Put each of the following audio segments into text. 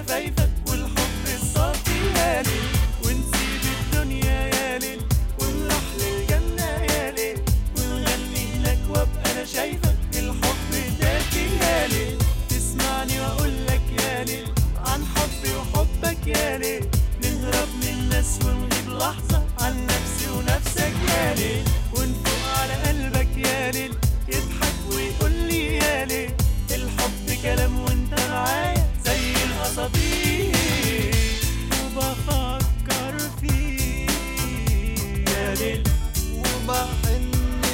وشفايفك والحب الصافي يا ليل ونسيب الدنيا يا ليل ونروح للجنة يا ليل ونغني هناك وابقى انا شايفك الحب دافي يا ليل تسمعني واقول لك يا ليل عن حبي وحبك يا ليل نهرب من الناس ونغيب لحظة عن نفسي ونفسك يا ليل ونفوق على قلبك يا ليل يضحك ويقول لي يا ليل الحب كلام وانت معايا زي الاساطير وبفكر فيك يا ليل وبحن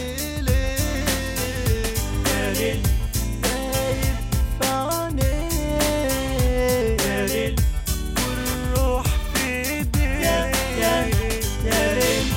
ليك يا ليل دايب في عينيك يا ليل والروح في ايديك يا- يا- يا ليل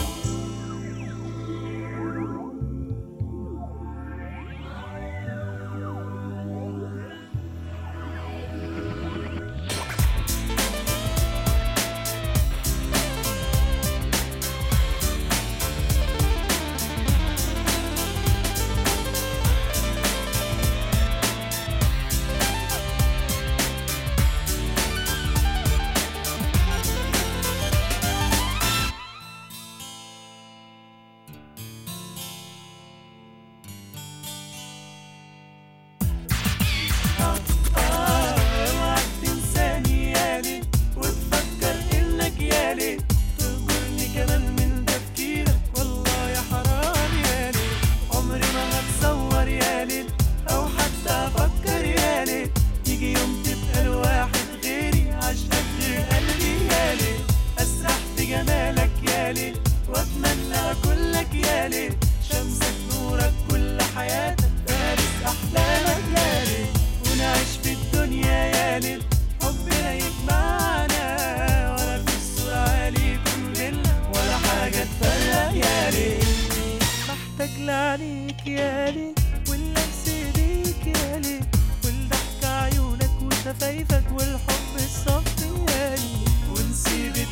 اوعك تنساني يا ليل وتفكر انك يا ليل تهجرني كمان من تفكيرك والله يا حرام يا ليل عمري ما هتصور يا ليل او حتى افكر يا ليل يجي يوم تبقى الواحد غيري عشقك غير قلبي يا ليل اسرح في جمالك يا ليل واتمنى اكون لك يا ليل شمسك نورك كل حياتك فارس احلامك يا ليل ونعيش في الدنيا يا ليل حبنا يجمعنا ولا في الصورة عالي يكون بينا ولا حاجة تفرق يا ليل محتاج لعليك يا ليل واللمس ايديك يا ليل والضحك عيونك وشفايفك والحب الصافي يا ليل ونسيب